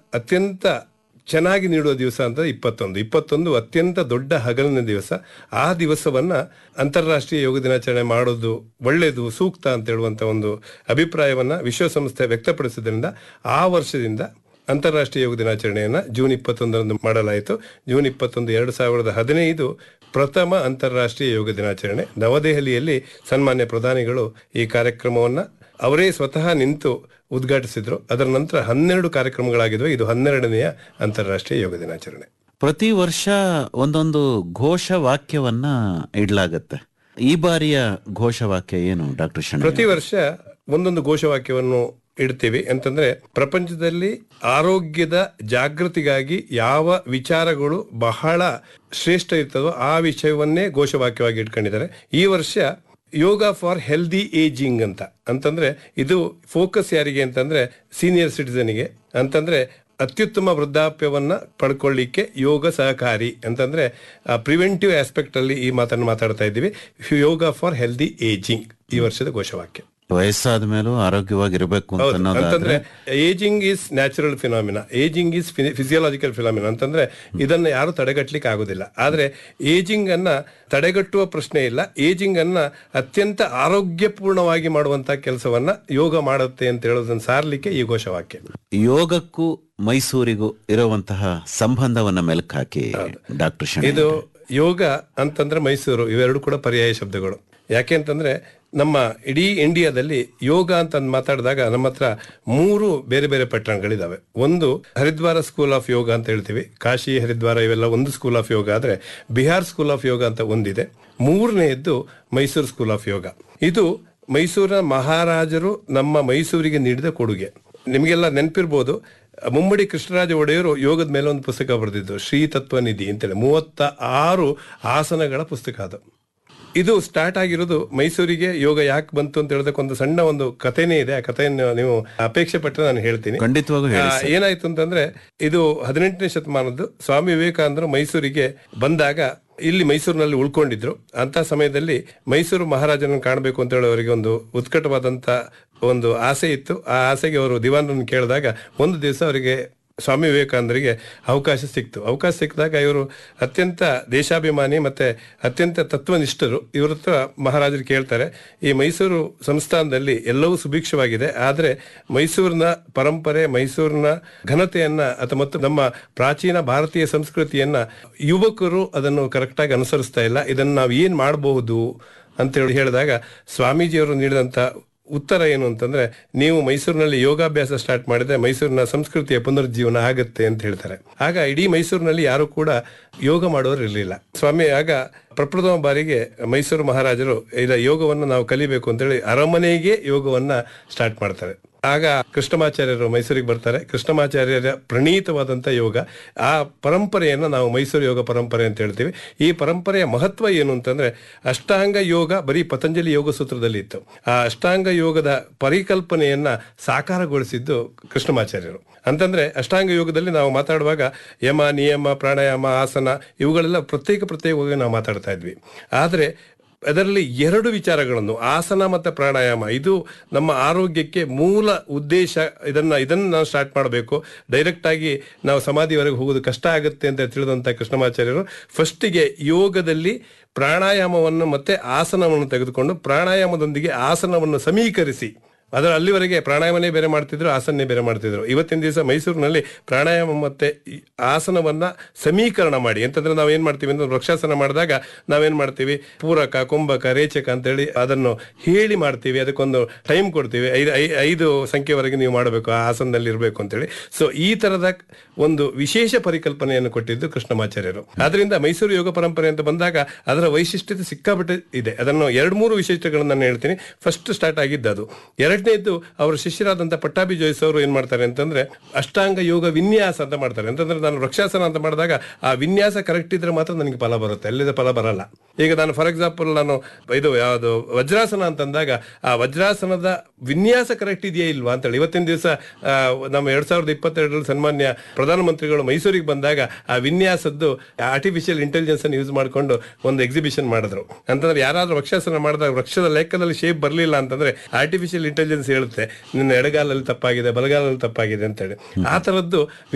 ಅತ್ಯಂತ ಚೆನ್ನಾಗಿ ನೀಡುವ ದಿವಸ ಅಂತ ಇಪ್ಪತ್ತೊಂದು ಇಪ್ಪತ್ತೊಂದು ಅತ್ಯಂತ ದೊಡ್ಡ ಹಗಲಿನ ದಿವಸ ಆ ದಿವಸವನ್ನ ಅಂತಾರಾಷ್ಟ್ರೀಯ ಯೋಗ ದಿನಾಚರಣೆ ಮಾಡೋದು ಒಳ್ಳೆಯದು ಸೂಕ್ತ ಅಂತ ಹೇಳುವಂತ ಒಂದು ಅಭಿಪ್ರಾಯವನ್ನ ವಿಶ್ವಸಂಸ್ಥೆ ವ್ಯಕ್ತಪಡಿಸಿದ್ರಿಂದ ಆ ವರ್ಷದಿಂದ ಅಂತಾರಾಷ್ಟ್ರೀಯ ಯೋಗ ದಿನಾಚರಣೆಯನ್ನು ಜೂನ್ ಇಪ್ಪತ್ತೊಂದರಂದು ಮಾಡಲಾಯಿತು ಜೂನ್ ಇಪ್ಪತ್ತೊಂದು ಎರಡು ಸಾವಿರದ ಹದಿನೈದು ಪ್ರಥಮ ಅಂತಾರಾಷ್ಟ್ರೀಯ ಯೋಗ ದಿನಾಚರಣೆ ನವದೆಹಲಿಯಲ್ಲಿ ಸನ್ಮಾನ್ಯ ಪ್ರಧಾನಿಗಳು ಈ ಕಾರ್ಯಕ್ರಮವನ್ನು ಅವರೇ ಸ್ವತಃ ನಿಂತು ಉದ್ಘಾಟಿಸಿದ್ರು ಅದರ ನಂತರ ಹನ್ನೆರಡು ಕಾರ್ಯಕ್ರಮಗಳಾಗಿದ್ವು ಇದು ಹನ್ನೆರಡನೆಯ ಅಂತಾರಾಷ್ಟ್ರೀಯ ಯೋಗ ದಿನಾಚರಣೆ ಪ್ರತಿ ವರ್ಷ ಒಂದೊಂದು ಘೋಷವಾಕ್ಯವನ್ನ ಇಡ್ಲಾಗತ್ತೆ ಈ ಬಾರಿಯ ಘೋಷವಾಕ್ಯ ಏನು ಡಾಕ್ಟರ್ ಶಣ ಪ್ರತಿ ವರ್ಷ ಒಂದೊಂದು ಘೋಷವಾಕ್ಯವನ್ನು ಇಡ್ತೀವಿ ಅಂತಂದ್ರೆ ಪ್ರಪಂಚದಲ್ಲಿ ಆರೋಗ್ಯದ ಜಾಗೃತಿಗಾಗಿ ಯಾವ ವಿಚಾರಗಳು ಬಹಳ ಶ್ರೇಷ್ಠ ಇರ್ತದೋ ಆ ವಿಷಯವನ್ನೇ ಘೋಷವಾಕ್ಯವಾಗಿ ಇಟ್ಕೊಂಡಿದ್ದಾರೆ ಈ ವರ್ಷ ಯೋಗ ಫಾರ್ ಹೆಲ್ದಿ ಏಜಿಂಗ್ ಅಂತ ಅಂತಂದ್ರೆ ಇದು ಫೋಕಸ್ ಯಾರಿಗೆ ಅಂತಂದ್ರೆ ಸೀನಿಯರ್ ಸಿಟಿಸನ್ಗೆ ಅಂತಂದ್ರೆ ಅತ್ಯುತ್ತಮ ವೃದ್ಧಾಪ್ಯವನ್ನ ಪಡ್ಕೊಳ್ಳಿಕ್ಕೆ ಯೋಗ ಸಹಕಾರಿ ಅಂತಂದ್ರೆ ಪ್ರಿವೆಂಟಿವ್ ಆಸ್ಪೆಕ್ಟ್ ಅಲ್ಲಿ ಈ ಮಾತನ್ನು ಮಾತಾಡ್ತಾ ಇದ್ದೀವಿ ಯೋಗ ಫಾರ್ ಹೆಲ್ದಿ ಏಜಿಂಗ್ ಈ ವರ್ಷದ ಘೋಷವಾಕ್ಯ ವಯಸ್ಸಾದ ಮೇಲೂ ಆರೋಗ್ಯವಾಗಿರ್ಬೇಕು ಅಂತ ಹೌದು. ಅನ್ನೋದಾದ್ರೆ ಅಂತಂದ್ರೆ ageing is natural phenomena ageing is physiological phenomena ಅಂತಂದ್ರೆ ಇದನ್ನ ಯಾರು ತಡೆಗಟ್ಟಲಿಕ್ಕೆ ಆಗುದಿಲ್ಲ ಆದ್ರೆ ಏಜಿಂಗ್ ಅನ್ನ ತಡೆಗಟ್ಟುವ ಪ್ರಶ್ನೆ ಇಲ್ಲ ಏಜಿಂಗ್ ಅನ್ನ ಅತ್ಯಂತ ಆರೋಗ್ಯಪೂರ್ಣವಾಗಿ ಮಾಡುವಂತ ಕೆಲಸವನ್ನ ಯೋಗ ಮಾಡುತ್ತೆ ಅಂತ ಹೇಳೋದನ್ನ ಸಾರ್ಲಿಕ್ಕೆ ಈ ಘೋಷವಾಕ್ಯ ಯೋಗಕ್ಕೂ ಮೈಸೂರಿಗೂ ಇರುವಂತಹ ಸಂಬಂಧವನ್ನ ಮೆಲುಕು ಹಾಕಿ ಡಾಕ್ಟರ್ ಶಣ ಇದು ಯೋಗ ಅಂತಂದ್ರೆ ಮೈಸೂರು ಇವೆರಡು ಕೂಡ ಪರ್ಯಾಯ ಶಬ್ದಗಳು ಯಾಕೆ ಅಂತಂದ್ರೆ ನಮ್ಮ ಇಡೀ ಇಂಡಿಯಾದಲ್ಲಿ ಯೋಗ ಅಂತ ಅಂದ್ ಮಾತಾಡಿದಾಗ ನಮ್ಮ ಹತ್ರ ಮೂರು ಬೇರೆ ಬೇರೆ ಪಟ್ಟಣಗಳಿದಾವೆ ಒಂದು ಹರಿದ್ವಾರ ಸ್ಕೂಲ್ ಆಫ್ ಯೋಗ ಅಂತ ಹೇಳ್ತೀವಿ ಕಾಶಿ ಹರಿದ್ವಾರ ಇವೆಲ್ಲ ಒಂದು ಸ್ಕೂಲ್ ಆಫ್ ಯೋಗ ಆದ್ರೆ ಬಿಹಾರ್ ಸ್ಕೂಲ್ ಆಫ್ ಯೋಗ ಅಂತ ಒಂದಿದೆ ಮೂರನೆಯದ್ದು ಮೈಸೂರು ಸ್ಕೂಲ್ ಆಫ್ ಯೋಗ ಇದು ಮೈಸೂರಿನ ಮಹಾರಾಜರು ನಮ್ಮ ಮೈಸೂರಿಗೆ ನೀಡಿದ ಕೊಡುಗೆ ನಿಮಗೆಲ್ಲ ನೆನಪಿರ್ಬೋದು ಮುಮ್ಮಡಿ ಕೃಷ್ಣರಾಜ ಒಡೆಯರು ಯೋಗದ ಮೇಲೆ ಒಂದು ಪುಸ್ತಕ ಬರೆದಿದ್ದು ಶ್ರೀ ತತ್ವ ನಿಧಿ ಅಂತೇಳಿ ಮೂವತ್ತ ಆರು ಆಸನಗಳ ಪುಸ್ತಕ ಅದು ಇದು ಸ್ಟಾರ್ಟ್ ಆಗಿರೋದು ಮೈಸೂರಿಗೆ ಯೋಗ ಯಾಕೆ ಬಂತು ಅಂತ ಹೇಳೋದಕ್ಕೆ ಒಂದು ಸಣ್ಣ ಒಂದು ಕಥೆನೇ ಇದೆ ಆ ಕಥೆಯನ್ನು ನೀವು ಅಪೇಕ್ಷೆ ಪಟ್ಟರೆ ನಾನು ಹೇಳ್ತೀನಿ ಖಂಡಿತವಾಗೂ ಹೇಳಿ ಆ, ಏನಾಯ್ತು ಅಂತಂದ್ರೆ ಇದು ಹದಿನೆಂಟನೇ ಶತಮಾನದ್ದು ಸ್ವಾಮಿ ವಿವೇಕಾನಂದರು ಮೈಸೂರಿಗೆ ಬಂದಾಗ ಇಲ್ಲಿ ಮೈಸೂರಿನಲ್ಲಿ ಉಳ್ಕೊಂಡಿದ್ರು ಅಂತ ಸಮಯದಲ್ಲಿ ಮೈಸೂರು ಮಹಾರಾಜನನ್ನು ಕಾಣಬೇಕು ಅಂತ ಹೇಳಿ ಅವರಿಗೆ ಒಂದು ಉತ್ಕಟವಾದಂತ ಒಂದು ಆಸೆ ಇತ್ತು ಆ ಆಸೆಗೆ ಅವರು ದಿವಾನರನ್ನು ಕೇಳಿದಾಗ ಒಂದು ದಿವಸ ಅವರಿಗೆ ಸ್ವಾಮಿ ವಿವೇಕಾನಂದರಿಗೆ ಅವಕಾಶ ಸಿಕ್ತು ಅವಕಾಶ ಸಿಕ್ಕಿದಾಗ ಇವರು ಅತ್ಯಂತ ದೇಶಾಭಿಮಾನಿ ಮತ್ತೆ ಅತ್ಯಂತ ತತ್ವನಿಷ್ಠರು ಇವ್ರ ಹತ್ರ ಮಹಾರಾಜರು ಕೇಳ್ತಾರೆ ಈ ಮೈಸೂರು ಸಂಸ್ಥಾನದಲ್ಲಿ ಎಲ್ಲವೂ ಸುಭಿಕ್ಷವಾಗಿದೆ ಆದರೆ ಮೈಸೂರಿನ ಪರಂಪರೆ ಮೈಸೂರಿನ ಘನತೆಯನ್ನ ಅಥವಾ ಮತ್ತು ನಮ್ಮ ಪ್ರಾಚೀನ ಭಾರತೀಯ ಸಂಸ್ಕೃತಿಯನ್ನ ಯುವಕರು ಅದನ್ನು ಕರೆಕ್ಟಾಗಿ ಅನುಸರಿಸ್ತಾ ಇಲ್ಲ ಇದನ್ನು ನಾವು ಏನ್ ಮಾಡಬಹುದು ಅಂತ ಹೇಳಿ ಹೇಳಿದಾಗ ಸ್ವಾಮೀಜಿಯವರು ನೀಡಿದಂತ ಉತ್ತರ ಏನು ಅಂತಂದ್ರೆ ನೀವು ಮೈಸೂರಿನಲ್ಲಿ ಯೋಗಾಭ್ಯಾಸ ಸ್ಟಾರ್ಟ್ ಮಾಡಿದ್ರೆ ಮೈಸೂರಿನ ಸಂಸ್ಕೃತಿಯ ಪುನರುಜ್ಜೀವನ ಆಗುತ್ತೆ ಅಂತ ಹೇಳ್ತಾರೆ ಆಗ ಇಡೀ ಮೈಸೂರಿನಲ್ಲಿ ಯಾರು ಕೂಡ ಯೋಗ ಮಾಡೋರು ಇರಲಿಲ್ಲ ಸ್ವಾಮಿ ಆಗ ಪ್ರಪ್ರಥಮ ಬಾರಿಗೆ ಮೈಸೂರು ಮಹಾರಾಜರು ಇದ ಯೋಗವನ್ನು ನಾವು ಕಲಿಬೇಕು ಅಂತೇಳಿ ಅರಮನೆಗೆ ಯೋಗವನ್ನ ಸ್ಟಾರ್ಟ್ ಮಾಡ್ತಾರೆ ಆಗ ಕೃಷ್ಣಮಾಚಾರ್ಯರು ಮೈಸೂರಿಗೆ ಬರ್ತಾರೆ ಕೃಷ್ಣಮಾಚಾರ್ಯರ ಪ್ರಣೀತವಾದಂಥ ಯೋಗ ಆ ಪರಂಪರೆಯನ್ನು ನಾವು ಮೈಸೂರು ಯೋಗ ಪರಂಪರೆ ಅಂತ ಹೇಳ್ತೀವಿ ಈ ಪರಂಪರೆಯ ಮಹತ್ವ ಏನು ಅಂತಂದ್ರೆ ಅಷ್ಟಾಂಗ ಯೋಗ ಬರೀ ಪತಂಜಲಿ ಯೋಗ ಸೂತ್ರದಲ್ಲಿ ಇತ್ತು ಆ ಅಷ್ಟಾಂಗ ಯೋಗದ ಪರಿಕಲ್ಪನೆಯನ್ನ ಸಾಕಾರಗೊಳಿಸಿದ್ದು ಕೃಷ್ಣಮಾಚಾರ್ಯರು ಅಂತಂದ್ರೆ ಅಷ್ಟಾಂಗ ಯೋಗದಲ್ಲಿ ನಾವು ಮಾತಾಡುವಾಗ ಯಮ ನಿಯಮ ಪ್ರಾಣಾಯಾಮ ಆಸನ ಇವುಗಳೆಲ್ಲ ಪ್ರತ್ಯೇಕ ಪ್ರತ್ಯೇಕವಾಗಿ ನಾವು ಮಾತಾಡ್ತಾ ಇದ್ವಿ ಆದರೆ ಅದರಲ್ಲಿ ಎರಡು ವಿಚಾರಗಳನ್ನು ಆಸನ ಮತ್ತು ಪ್ರಾಣಾಯಾಮ ಇದು ನಮ್ಮ ಆರೋಗ್ಯಕ್ಕೆ ಮೂಲ ಉದ್ದೇಶ ಇದನ್ನ ಇದನ್ನ ನಾವು ಸ್ಟಾರ್ಟ್ ಮಾಡಬೇಕು ಡೈರೆಕ್ಟ್ ಆಗಿ ನಾವು ಸಮಾಧಿವರೆಗೆ ಹೋಗೋದು ಕಷ್ಟ ಆಗುತ್ತೆ ಅಂತ ತಿಳಿದಂತ ಕೃಷ್ಣಮಾಚಾರ್ಯರು ಫಸ್ಟಿಗೆ ಯೋಗದಲ್ಲಿ ಪ್ರಾಣಾಯಾಮವನ್ನು ಮತ್ತೆ ಆಸನವನ್ನು ತೆಗೆದುಕೊಂಡು ಪ್ರಾಣಾಯಾಮದೊಂದಿಗೆ ಆಸನವನ್ನು ಸಮೀಕರಿಸಿ ಅದರ ಅಲ್ಲಿವರೆಗೆ ಪ್ರಾಣಾಯಾಮನೇ ಬೇರೆ ಮಾಡ್ತಿದ್ರು ಆಸನನೇ ಬೇರೆ ಮಾಡ್ತಿದ್ರು ಇವತ್ತಿನ ದಿವಸ ಮೈಸೂರಿನಲ್ಲಿ ಪ್ರಾಣಾಯಾಮ ಮತ್ತೆ ಈ ಆಸನವನ್ನ ಸಮೀಕರಣ ಮಾಡಿ ಅಂತಂದ್ರೆ ನಾವ್ ಏನ್ ಮಾಡ್ತೀವಿ ಅಂದ್ರೆ ವೃಕ್ಷಾಸನ ಮಾಡಿದಾಗ ನಾವೇನ್ ಮಾಡ್ತೀವಿ ಪೂರಕ ಕುಂಭಕ ರೇಚಕ ಅಂತೇಳಿ ಅದನ್ನು ಹೇಳಿ ಮಾಡ್ತೀವಿ ಅದಕ್ಕೊಂದು ಟೈಮ್ ಕೊಡ್ತೀವಿ ಐದು ಐ- ಐದು ಸಂಖ್ಯೆವರೆಗೆ ನೀವು ಮಾಡಬೇಕು ಆ ಆಸನದಲ್ಲಿ ಇರಬೇಕು ಅಂತೇಳಿ ಸೊ ಈ ತರದ ಒಂದು ವಿಶೇಷ ಪರಿಕಲ್ಪನೆಯನ್ನು ಕೊಟ್ಟಿದ್ದು ಕೃಷ್ಣಮಾಚಾರ್ಯರು ಆದ್ರಿಂದ ಮೈಸೂರು ಯೋಗ ಪರಂಪರೆ ಅಂತ ಬಂದಾಗ ಅದರ ವೈಶಿಷ್ಟ್ಯತೆ ಸಿಕ್ಕಾಪಟ್ಟೆ ಇದೆ ಅದನ್ನು ಎರಡು ಮೂರು ವಿಶೇಷಗಳನ್ನು ನಾನು ಹೇಳ್ತೀನಿ ಫಸ್ಟ್ ಸ್ಟಾರ್ಟ್ ಆಗಿದ್ದು ಅದು ಎರಡನೇದ್ದು ಅವರ ಶಿಷ್ಯರಾದಂಥ ಪಟ್ಟಾಭಿ ಜೋಯಿಸ್ ಅವರು ಏನ್ ಮಾಡ್ತಾರೆ ಅಂತಂದ್ರೆ ಅಷ್ಟಾಂಗ ಯೋಗ ವಿನ್ಯಾಸ ಅಂತ ಮಾಡ್ತಾರೆ ಅಂತಂದ್ರೆ ನಾನು ವೃಕ್ಷಾಸನ ಅಂತ ಮಾಡಿದಾಗ ಆ ವಿನ್ಯಾಸ ಕರೆಕ್ಟ್ ಇದ್ರೆ ಮಾತ್ರ ನನಗೆ ಫಲ ಬರುತ್ತೆ ಅಲ್ಲಿದ ಫಲ ಬರಲ್ಲ ಈಗ ನಾನು ಫಾರ್ ಎಕ್ಸಾಂಪಲ್ ನಾನು ಇದು ಯಾವುದು ವಜ್ರಾಸನ ಅಂತಂದಾಗ ಆ ವಜ್ರಾಸನದ ವಿನ್ಯಾಸ ಕರೆಕ್ಟ್ ಇದೆಯಾ ಇಲ್ವಾ ಅಂತೇಳಿ ಇವತ್ತಿನ ದಿವಸ ನಮ್ಮ ಎರಡ್ ಸಾವಿರದ ಇಪ್ಪತ್ತೆರಡರಲ್ಲಿ ಸನ್ಮಾನ್ಯ ಪ್ರಧಾನಮಂತ್ರಿಗಳು ಮೈಸೂರಿಗೆ ಬಂದಾಗ ಆ ವಿನ್ಯಾಸದ್ದು ಆರ್ಟಿಫಿಷಿಯಲ್ ಇಂಟೆಲಿಜೆನ್ಸ್ ಅನ್ನು ಯೂಸ್ ಮಾಡಿಕೊಂಡು ಒಂದು ಎಕ್ಸಿಬಿಷನ್ ಮಾಡಿದ್ರು ಅಂತಂದ್ರೆ ಯಾರಾದ್ರೂ ವೃಕ್ಷಾಸನ ಮಾಡಿದಾಗ ವೃಕ್ಷದ ಲೆಕ್ಕದಲ್ಲಿ ಶೇಪ್ ಬರಲಿಲ್ಲ ಅಂತಂದ್ರೆ ಆರ್ಟಿಫಿಷಿಯಲ್ ಇಂಟೆಲಿಜೆನ್ಸ್ ಹೇಳುತ್ತೆ ನಿನ್ನ ಎಡಗಾಲಲ್ಲಿ ತಪ್ಪಾಗಿದೆ ಬಲಗಾಲಲ್ಲಿ ತಪ್ಪಾಗಿದೆ ಅಂತೇಳಿ ಆ ತರದ್ದು